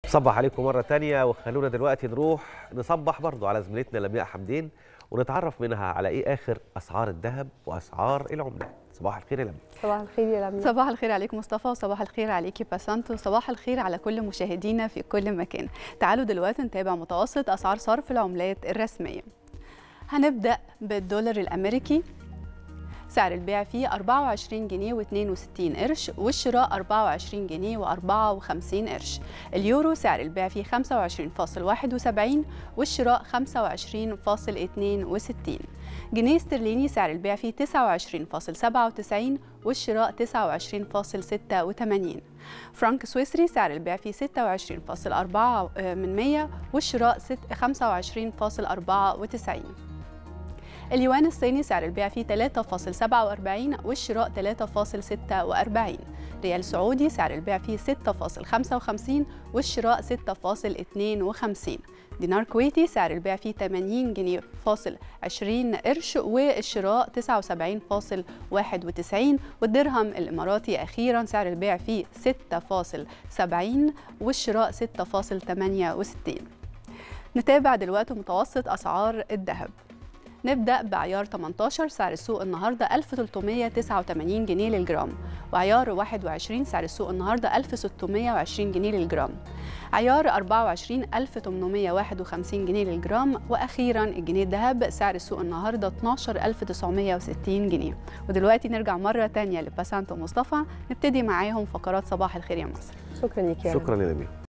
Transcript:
صبح عليكم مرة تانية وخلونا دلوقتي نروح نصبح برضو على زميلتنا لمياء حمدين ونتعرف منها على ايه اخر اسعار الذهب واسعار العملات صباح الخير يا لمياء صباح الخير يا لمياء صباح الخير عليك مصطفى وصباح الخير عليكي باسانت وصباح الخير على كل مشاهدينا في كل مكان تعالوا دلوقتي نتابع متوسط اسعار صرف العملات الرسميه هنبدا بالدولار الامريكي سعر البيع فيه 24 جنيه و62 قرش والشراء 24 جنيه و54 قرش اليورو سعر البيع فيه 25.71 والشراء 25.62 جنيه استرليني سعر البيع فيه 29.97 والشراء 29.86 فرنك سويسري سعر البيع فيه 26.4 من 100 والشراء 25.94 اليوان الصيني سعر البيع فيه 3.47 والشراء 3.46 ريال سعودي سعر البيع فيه 6.55 والشراء 6.52 دينار كويتي سعر البيع فيه 80 جنيه فاصل 20 قرش والشراء 79.91 والدرهم الإماراتي أخيرا سعر البيع فيه 6.70 والشراء 6.68 نتابع دلوقتي متوسط أسعار الذهب نبدأ بعيار 18 سعر السوق النهاردة 1389 جنيه للجرام وعيار 21 سعر السوق النهاردة 1620 جنيه للجرام عيار 24 1851 جنيه للجرام وأخيرا الجنيه الذهب سعر السوق النهاردة 12960 جنيه ودلوقتي نرجع مرة تانية لباسانت ومصطفى نبتدي معاهم فقرات صباح الخير يا مصر شكرا لك يا شكرا يا لمياء